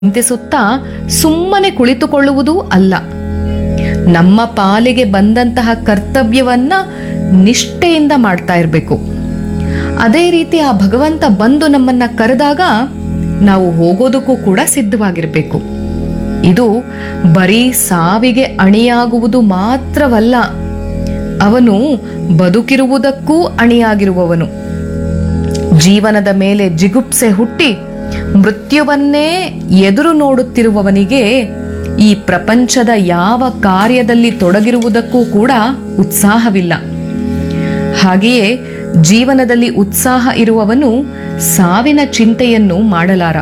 ಚಿಂತಿಸುತ್ತಾ ಸುಮ್ಮನೆ ಕುಳಿತುಕೊಳ್ಳುವುದೂ ಅಲ್ಲ ನಮ್ಮ ಪಾಲಿಗೆ ಬಂದಂತಹ ಕರ್ತವ್ಯವನ್ನ ನಿಷ್ಠೆಯಿಂದ ಮಾಡ್ತಾ ಇರಬೇಕು ಅದೇ ರೀತಿ ಆ ಭಗವಂತ ಬಂದು ನಮ್ಮನ್ನ ಕರೆದಾಗ ನಾವು ಹೋಗೋದಕ್ಕೂ ಕೂಡ ಸಿದ್ಧವಾಗಿರಬೇಕು ಇದು ಬರೀ ಸಾವಿಗೆ ಅಣಿಯಾಗುವುದು ಮಾತ್ರವಲ್ಲ ಅವನು ಬದುಕಿರುವುದಕ್ಕೂ ಅಣಿಯಾಗಿರುವವನು ಜೀವನದ ಮೇಲೆ ಜಿಗುಪ್ಸೆ ಹುಟ್ಟಿ ಮೃತ್ಯುವನ್ನೇ ಎದುರು ನೋಡುತ್ತಿರುವವನಿಗೆ ಈ ಪ್ರಪಂಚದ ಯಾವ ಕಾರ್ಯದಲ್ಲಿ ತೊಡಗಿರುವುದಕ್ಕೂ ಕೂಡ ಉತ್ಸಾಹವಿಲ್ಲ ಹಾಗೆಯೇ ಜೀವನದಲ್ಲಿ ಉತ್ಸಾಹ ಇರುವವನು ಸಾವಿನ ಚಿಂತೆಯನ್ನು ಮಾಡಲಾರ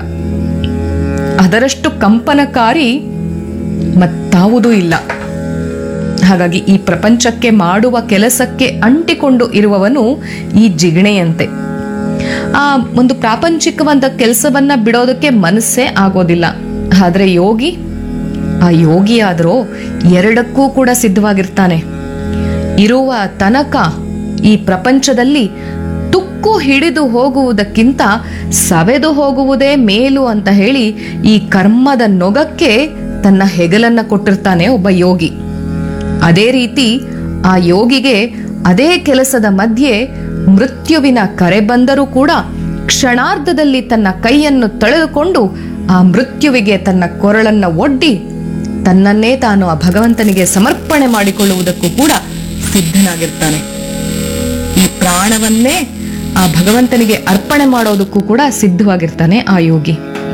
ಅದರಷ್ಟು ಕಂಪನಕಾರಿ ಮತ್ತಾವುದೂ ಇಲ್ಲ ಹಾಗಾಗಿ ಈ ಪ್ರಪಂಚಕ್ಕೆ ಮಾಡುವ ಕೆಲಸಕ್ಕೆ ಅಂಟಿಕೊಂಡು ಇರುವವನು ಈ ಜಿಗಣೆಯಂತೆ ಆ ಒಂದು ಪ್ರಾಪಂಚಿಕವಾದ ಕೆಲಸವನ್ನ ಬಿಡೋದಕ್ಕೆ ಮನಸ್ಸೇ ಆಗೋದಿಲ್ಲ ಆದ್ರೆ ಯೋಗಿ ಆ ಯೋಗಿ ಆದ್ರೂ ಎರಡಕ್ಕೂ ಕೂಡ ಸಿದ್ಧವಾಗಿರ್ತಾನೆ ಇರುವ ತನಕ ಈ ಪ್ರಪಂಚದಲ್ಲಿ ತುಕ್ಕು ಹಿಡಿದು ಹೋಗುವುದಕ್ಕಿಂತ ಸವೆದು ಹೋಗುವುದೇ ಮೇಲು ಅಂತ ಹೇಳಿ ಈ ಕರ್ಮದ ನೊಗಕ್ಕೆ ತನ್ನ ಹೆಗಲನ್ನ ಕೊಟ್ಟಿರ್ತಾನೆ ಒಬ್ಬ ಯೋಗಿ ಅದೇ ರೀತಿ ಆ ಯೋಗಿಗೆ ಅದೇ ಕೆಲಸದ ಮಧ್ಯೆ ಮೃತ್ಯುವಿನ ಕರೆ ಬಂದರೂ ಕೂಡ ಕ್ಷಣಾರ್ಧದಲ್ಲಿ ತನ್ನ ಕೈಯನ್ನು ತಳೆದುಕೊಂಡು ಆ ಮೃತ್ಯುವಿಗೆ ತನ್ನ ಕೊರಳನ್ನ ಒಡ್ಡಿ ತನ್ನನ್ನೇ ತಾನು ಆ ಭಗವಂತನಿಗೆ ಸಮರ್ಪಣೆ ಮಾಡಿಕೊಳ್ಳುವುದಕ್ಕೂ ಕೂಡ ಸಿದ್ಧನಾಗಿರ್ತಾನೆ ಈ ಪ್ರಾಣವನ್ನೇ ಆ ಭಗವಂತನಿಗೆ ಅರ್ಪಣೆ ಮಾಡೋದಕ್ಕೂ ಕೂಡ ಸಿದ್ಧವಾಗಿರ್ತಾನೆ ಆ ಯೋಗಿ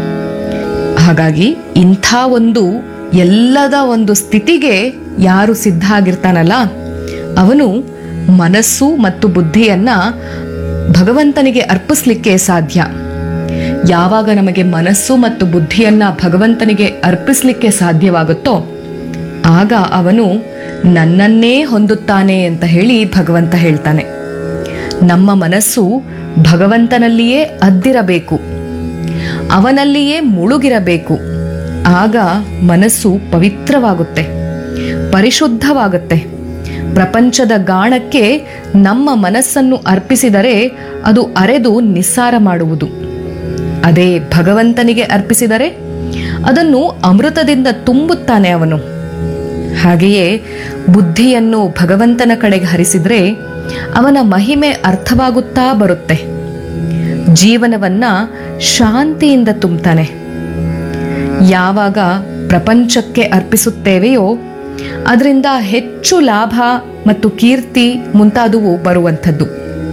ಹಾಗಾಗಿ ಇಂಥ ಒಂದು ಎಲ್ಲದ ಒಂದು ಸ್ಥಿತಿಗೆ ಯಾರು ಸಿದ್ಧ ಆಗಿರ್ತಾನಲ್ಲ ಅವನು ಮನಸ್ಸು ಮತ್ತು ಬುದ್ಧಿಯನ್ನ ಭಗವಂತನಿಗೆ ಅರ್ಪಿಸ್ಲಿಕ್ಕೆ ಸಾಧ್ಯ ಯಾವಾಗ ನಮಗೆ ಮನಸ್ಸು ಮತ್ತು ಬುದ್ಧಿಯನ್ನ ಭಗವಂತನಿಗೆ ಅರ್ಪಿಸ್ಲಿಕ್ಕೆ ಸಾಧ್ಯವಾಗುತ್ತೋ ಆಗ ಅವನು ನನ್ನನ್ನೇ ಹೊಂದುತ್ತಾನೆ ಅಂತ ಹೇಳಿ ಭಗವಂತ ಹೇಳ್ತಾನೆ ನಮ್ಮ ಮನಸ್ಸು ಭಗವಂತನಲ್ಲಿಯೇ ಅದ್ದಿರಬೇಕು ಅವನಲ್ಲಿಯೇ ಮುಳುಗಿರಬೇಕು ಆಗ ಮನಸ್ಸು ಪವಿತ್ರವಾಗುತ್ತೆ ಪರಿಶುದ್ಧವಾಗುತ್ತೆ ಪ್ರಪಂಚದ ಗಾಣಕ್ಕೆ ನಮ್ಮ ಮನಸ್ಸನ್ನು ಅರ್ಪಿಸಿದರೆ ಅದು ಅರೆದು ನಿಸ್ಸಾರ ಮಾಡುವುದು ಅದೇ ಭಗವಂತನಿಗೆ ಅರ್ಪಿಸಿದರೆ ಅದನ್ನು ಅಮೃತದಿಂದ ತುಂಬುತ್ತಾನೆ ಅವನು ಹಾಗೆಯೇ ಬುದ್ಧಿಯನ್ನು ಭಗವಂತನ ಕಡೆಗೆ ಹರಿಸಿದ್ರೆ ಅವನ ಮಹಿಮೆ ಅರ್ಥವಾಗುತ್ತಾ ಬರುತ್ತೆ ಜೀವನವನ್ನ ಶಾಂತಿಯಿಂದ ತುಂಬ್ತಾನೆ ಯಾವಾಗ ಪ್ರಪಂಚಕ್ಕೆ ಅರ್ಪಿಸುತ್ತೇವೆಯೋ ಅದರಿಂದ ಹೆಚ್ಚು ಲಾಭ ಮತ್ತು ಕೀರ್ತಿ ಮುಂತಾದವು ಬರುವಂಥದ್ದು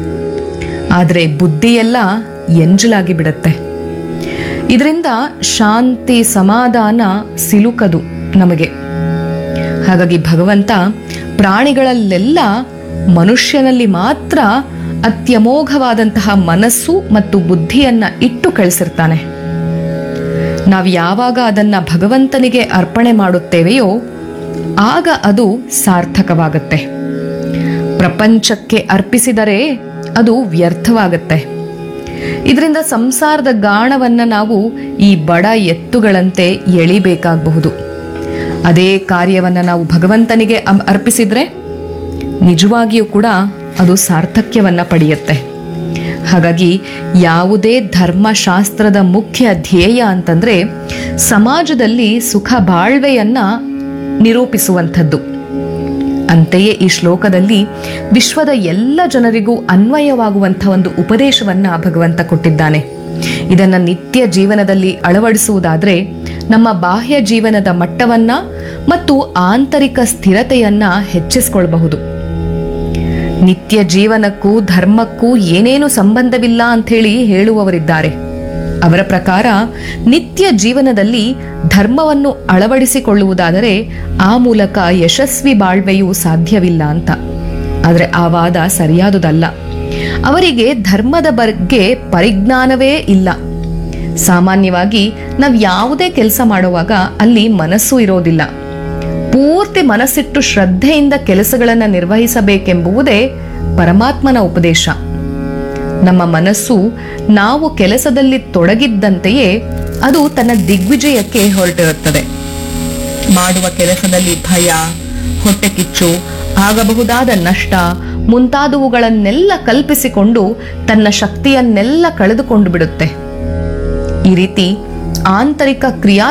ಆದರೆ ಬುದ್ಧಿಯೆಲ್ಲ ಎಂಜಲಾಗಿ ಬಿಡುತ್ತೆ ಇದರಿಂದ ಶಾಂತಿ ಸಮಾಧಾನ ಸಿಲುಕದು ನಮಗೆ ಹಾಗಾಗಿ ಭಗವಂತ ಪ್ರಾಣಿಗಳಲ್ಲೆಲ್ಲ ಮನುಷ್ಯನಲ್ಲಿ ಮಾತ್ರ ಅತ್ಯಮೋಘವಾದಂತಹ ಮನಸ್ಸು ಮತ್ತು ಬುದ್ಧಿಯನ್ನ ಇಟ್ಟು ಕಳಿಸಿರ್ತಾನೆ ನಾವು ಯಾವಾಗ ಅದನ್ನ ಭಗವಂತನಿಗೆ ಅರ್ಪಣೆ ಮಾಡುತ್ತೇವೆಯೋ ಆಗ ಅದು ಸಾರ್ಥಕವಾಗುತ್ತೆ ಪ್ರಪಂಚಕ್ಕೆ ಅರ್ಪಿಸಿದರೆ ಅದು ವ್ಯರ್ಥವಾಗುತ್ತೆ ಇದರಿಂದ ಸಂಸಾರದ ಗಾಣವನ್ನ ನಾವು ಈ ಬಡ ಎತ್ತುಗಳಂತೆ ಎಳಿಬೇಕಾಗಬಹುದು ಅದೇ ಕಾರ್ಯವನ್ನ ನಾವು ಭಗವಂತನಿಗೆ ಅಂ- ಅರ್ಪಿಸಿದ್ರೆ ನಿಜವಾಗಿಯೂ ಕೂಡ ಅದು ಸಾರ್ಥಕ್ಯವನ್ನ ಪಡೆಯುತ್ತೆ ಹಾಗಾಗಿ ಯಾವುದೇ ಧರ್ಮಶಾಸ್ತ್ರದ ಮುಖ್ಯ ಧ್ಯೇಯ ಅಂತಂದ್ರೆ ಸಮಾಜದಲ್ಲಿ ಸುಖ ಬಾಳ್ವೆಯನ್ನ ನಿರೂಪಿಸುವಂಥದ್ದು ಅಂತೆಯೇ ಈ ಶ್ಲೋಕದಲ್ಲಿ ವಿಶ್ವದ ಎಲ್ಲ ಜನರಿಗೂ ಅನ್ವಯವಾಗುವಂಥ ಒಂದು ಉಪದೇಶವನ್ನ ಭಗವಂತ ಕೊಟ್ಟಿದ್ದಾನೆ ಇದನ್ನ ನಿತ್ಯ ಜೀವನದಲ್ಲಿ ಅಳವಡಿಸುವುದಾದ್ರೆ ನಮ್ಮ ಬಾಹ್ಯ ಜೀವನದ ಮಟ್ಟವನ್ನ ಮತ್ತು ಆಂತರಿಕ ಸ್ಥಿರತೆಯನ್ನ ಹೆಚ್ಚಿಸಿಕೊಳ್ಳಬಹುದು ನಿತ್ಯ ಜೀವನಕ್ಕೂ ಧರ್ಮಕ್ಕೂ ಏನೇನು ಸಂಬಂಧವಿಲ್ಲ ಅಂಥೇಳಿ ಹೇಳುವವರಿದ್ದಾರೆ ಅವರ ಪ್ರಕಾರ ನಿತ್ಯ ಜೀವನದಲ್ಲಿ ಧರ್ಮವನ್ನು ಅಳವಡಿಸಿಕೊಳ್ಳುವುದಾದರೆ ಆ ಮೂಲಕ ಯಶಸ್ವಿ ಬಾಳ್ವೆಯು ಸಾಧ್ಯವಿಲ್ಲ ಅಂತ ಆದರೆ ಆ ವಾದ ಸರಿಯಾದುದಲ್ಲ ಅವರಿಗೆ ಧರ್ಮದ ಬಗ್ಗೆ ಪರಿಜ್ಞಾನವೇ ಇಲ್ಲ ಸಾಮಾನ್ಯವಾಗಿ ನಾವು ಯಾವುದೇ ಕೆಲಸ ಮಾಡುವಾಗ ಅಲ್ಲಿ ಮನಸ್ಸು ಇರೋದಿಲ್ಲ ಪೂರ್ತಿ ಮನಸ್ಸಿಟ್ಟು ಶ್ರದ್ಧೆಯಿಂದ ಕೆಲಸಗಳನ್ನು ನಿರ್ವಹಿಸಬೇಕೆಂಬುವುದೇ ಪರಮಾತ್ಮನ ಉಪದೇಶ ನಮ್ಮ ಮನಸ್ಸು ನಾವು ಕೆಲಸದಲ್ಲಿ ತೊಡಗಿದ್ದಂತೆಯೇ ಅದು ತನ್ನ ದಿಗ್ವಿಜಯಕ್ಕೆ ಹೊರಟಿರುತ್ತದೆ ಮಾಡುವ ಕೆಲಸದಲ್ಲಿ ಭಯ ಹೊಟ್ಟೆ ಕಿಚ್ಚು ಆಗಬಹುದಾದ ನಷ್ಟ ಮುಂತಾದವುಗಳನ್ನೆಲ್ಲ ಕಲ್ಪಿಸಿಕೊಂಡು ತನ್ನ ಶಕ್ತಿಯನ್ನೆಲ್ಲ ಕಳೆದುಕೊಂಡು ಬಿಡುತ್ತೆ ಈ ರೀತಿ ಆಂತರಿಕ ಕ್ರಿಯಾ